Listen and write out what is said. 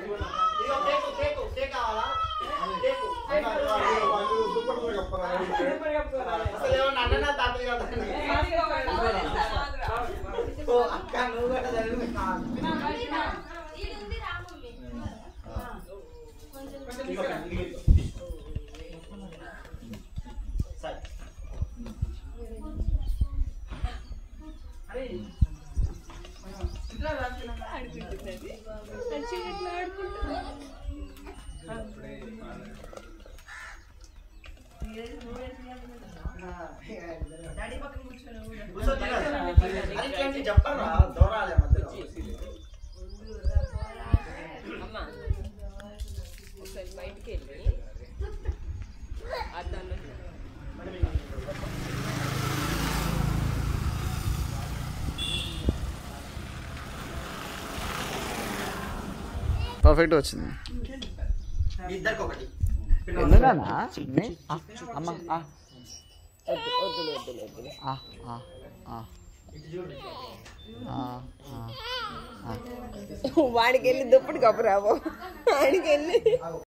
ఇదిగో cake cake cake కావాలా cake అసలు ఏమన్నా అన్న తాతలు కదా ఓ అక్క నువ్వు కూడా చదివి సరే కూర్చోండి కదా. అది ఇట్లాంటివి చెప్పరా దూరాలే మధ్యలో అమ్మా ఒకసారి బయటికి వెళ్ళి అద్దాన్ని పర్ఫెక్ట్ వచ్చింది ఇద్దరికి ఒకటి ఎందుకన్నా చిన్ని అమ్మ ఆ, వద్దు వద్దులు వద్దులు వద్దులు ఆ, ఆ, ఆ. ఆ, ఆ, ఆ. వాడికి వెళ్ళి దుప్పటి కప్పురావు వాడికి వెళ్ళి